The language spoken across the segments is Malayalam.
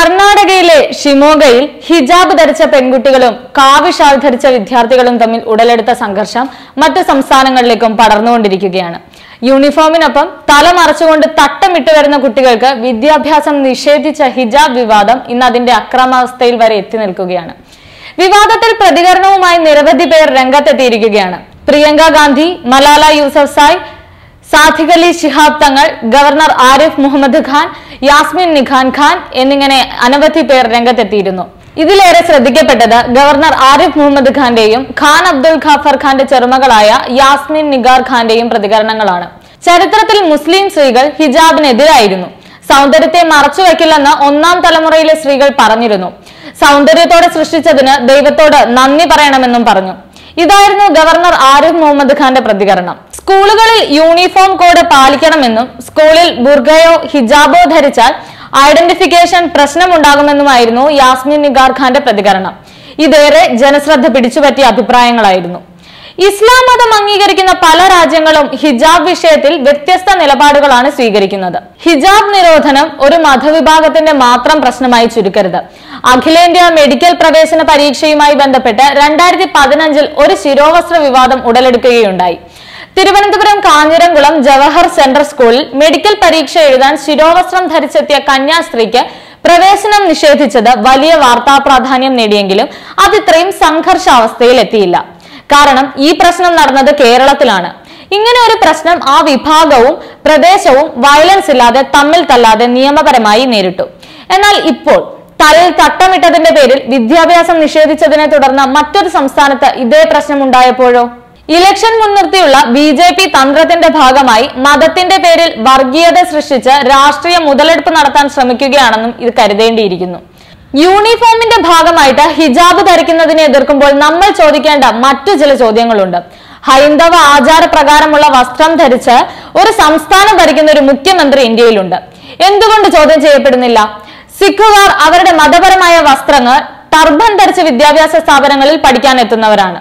കർണാടകയിലെ ഷിമോഗയിൽ ഹിജാബ് ധരിച്ച പെൺകുട്ടികളും കാവി ഷാൾ ധരിച്ച വിദ്യാർത്ഥികളും തമ്മിൽ ഉടലെടുത്ത സംഘർഷം മറ്റ് സംസ്ഥാനങ്ങളിലേക്കും പടർന്നുകൊണ്ടിരിക്കുകയാണ് യൂണിഫോമിനൊപ്പം തല മറച്ചുകൊണ്ട് തട്ടമിട്ട് വരുന്ന കുട്ടികൾക്ക് വിദ്യാഭ്യാസം നിഷേധിച്ച ഹിജാബ് വിവാദം ഇന്ന് അതിന്റെ അക്രമാവസ്ഥയിൽ വരെ എത്തി നിൽക്കുകയാണ് വിവാദത്തിൽ പ്രതികരണവുമായി നിരവധി പേർ രംഗത്തെത്തിയിരിക്കുകയാണ് പ്രിയങ്ക ഗാന്ധി മലാല യൂസഫ്സായ് സാദിഖ് അലി ശിഹാബ് തങ്ങൾ ഗവർണർ ആരിഫ് മുഹമ്മദ് ഖാൻ യാസ്മിൻ നിഖാൻ ഖാൻ എന്നിങ്ങനെ അനവധി പേർ രംഗത്തെത്തിയിരുന്നു ഇതിലേറെ ശ്രദ്ധിക്കപ്പെട്ടത് ഗവർണർ ആരിഫ് മുഹമ്മദ് ഖാന്റെയും ഖാൻ അബ്ദുൽ ഖാഫർ ഖാന്റെ ചെറുമകളായ യാസ്മിൻ നിഗാർ ഖാന്റെയും പ്രതികരണങ്ങളാണ് ചരിത്രത്തിൽ മുസ്ലിം സ്ത്രീകൾ ഹിജാബിനെതിരായിരുന്നു സൗന്ദര്യത്തെ മറച്ചുവെക്കില്ലെന്ന് ഒന്നാം തലമുറയിലെ സ്ത്രീകൾ പറഞ്ഞിരുന്നു സൗന്ദര്യത്തോടെ സൃഷ്ടിച്ചതിന് ദൈവത്തോട് നന്ദി പറയണമെന്നും പറഞ്ഞു ഇതായിരുന്നു ഗവർണർ ആരിഫ് മുഹമ്മദ് ഖാന്റെ പ്രതികരണം സ്കൂളുകളിൽ യൂണിഫോം കോഡ് പാലിക്കണമെന്നും സ്കൂളിൽ ബുർഗയോ ഹിജാബോ ധരിച്ചാൽ ഐഡന്റിഫിക്കേഷൻ പ്രശ്നമുണ്ടാകുമെന്നുമായിരുന്നു യാസ്മിൻ നിഗാർ ഖാന്റെ പ്രതികരണം ഇതേറെ ജനശ്രദ്ധ പിടിച്ചുപറ്റിയ അഭിപ്രായങ്ങളായിരുന്നു ഇസ്ലാം മതം അംഗീകരിക്കുന്ന പല രാജ്യങ്ങളും ഹിജാബ് വിഷയത്തിൽ വ്യത്യസ്ത നിലപാടുകളാണ് സ്വീകരിക്കുന്നത് ഹിജാബ് നിരോധനം ഒരു മതവിഭാഗത്തിന്റെ മാത്രം പ്രശ്നമായി ചുരുക്കരുത് അഖിലേന്ത്യാ മെഡിക്കൽ പ്രവേശന പരീക്ഷയുമായി ബന്ധപ്പെട്ട് രണ്ടായിരത്തി പതിനഞ്ചിൽ ഒരു ശിരോവസ്ത്ര വിവാദം ഉടലെടുക്കുകയുണ്ടായി തിരുവനന്തപുരം കാഞ്ഞിരംകുളം ജവഹർ സെൻട്രൽ സ്കൂളിൽ മെഡിക്കൽ പരീക്ഷ എഴുതാൻ ശിരോവസ്ത്രം ധരിച്ചെത്തിയ കന്യാസ്ത്രീക്ക് പ്രവേശനം നിഷേധിച്ചത് വലിയ വാർത്താ പ്രാധാന്യം നേടിയെങ്കിലും അതിത്രയും സംഘർഷാവസ്ഥയിൽ എത്തിയില്ല കാരണം ഈ പ്രശ്നം നടന്നത് കേരളത്തിലാണ് ഇങ്ങനെ ഒരു പ്രശ്നം ആ വിഭാഗവും പ്രദേശവും വയലൻസ് ഇല്ലാതെ തമ്മിൽ തല്ലാതെ നിയമപരമായി നേരിട്ടു എന്നാൽ ഇപ്പോൾ തലയിൽ തട്ടമിട്ടതിന്റെ പേരിൽ വിദ്യാഭ്യാസം നിഷേധിച്ചതിനെ തുടർന്ന് മറ്റൊരു സംസ്ഥാനത്ത് ഇതേ പ്രശ്നം ഉണ്ടായപ്പോഴോ ഇലക്ഷൻ മുൻനിർത്തിയുള്ള ബി ജെ പി തന്ത്രത്തിന്റെ ഭാഗമായി മതത്തിന്റെ പേരിൽ വർഗീയത സൃഷ്ടിച്ച് രാഷ്ട്രീയ മുതലെടുപ്പ് നടത്താൻ ശ്രമിക്കുകയാണെന്നും ഇത് കരുതേണ്ടിയിരിക്കുന്നു യൂണിഫോമിന്റെ ഭാഗമായിട്ട് ഹിജാബ് ധരിക്കുന്നതിനെ എതിർക്കുമ്പോൾ നമ്മൾ ചോദിക്കേണ്ട മറ്റു ചില ചോദ്യങ്ങളുണ്ട് ഹൈന്ദവ ആചാരപ്രകാരമുള്ള വസ്ത്രം ധരിച്ച് ഒരു സംസ്ഥാനം ഭരിക്കുന്ന ഒരു മുഖ്യമന്ത്രി ഇന്ത്യയിലുണ്ട് എന്തുകൊണ്ട് ചോദ്യം ചെയ്യപ്പെടുന്നില്ല സിഖുകാർ അവരുടെ മതപരമായ വസ്ത്രങ്ങൾ ടർബൻ ധരിച്ച വിദ്യാഭ്യാസ സ്ഥാപനങ്ങളിൽ പഠിക്കാൻ എത്തുന്നവരാണ്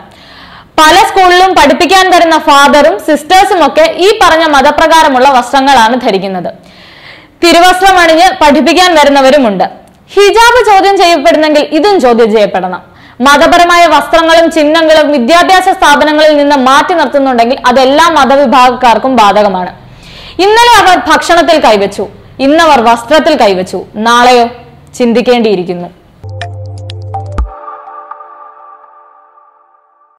പല സ്കൂളിലും പഠിപ്പിക്കാൻ വരുന്ന ഫാദറും സിസ്റ്റേഴ്സും ഒക്കെ ഈ പറഞ്ഞ മതപ്രകാരമുള്ള വസ്ത്രങ്ങളാണ് ധരിക്കുന്നത് തിരുവസ്ത്രം അണിഞ്ഞ് പഠിപ്പിക്കാൻ വരുന്നവരുമുണ്ട് ഹിജാബ് ചോദ്യം ചെയ്യപ്പെടുന്നെങ്കിൽ ഇതും ചോദ്യം ചെയ്യപ്പെടണം മതപരമായ വസ്ത്രങ്ങളും ചിഹ്നങ്ങളും വിദ്യാഭ്യാസ സ്ഥാപനങ്ങളിൽ നിന്ന് മാറ്റി നിർത്തുന്നുണ്ടെങ്കിൽ അതെല്ലാ മതവിഭാഗക്കാർക്കും ബാധകമാണ് ഇന്നലെ അവർ ഭക്ഷണത്തിൽ കൈവച്ചു ഇന്നവർ വസ്ത്രത്തിൽ കൈവച്ചു നാളെയോ ചിന്തിക്കേണ്ടിയിരിക്കുന്നു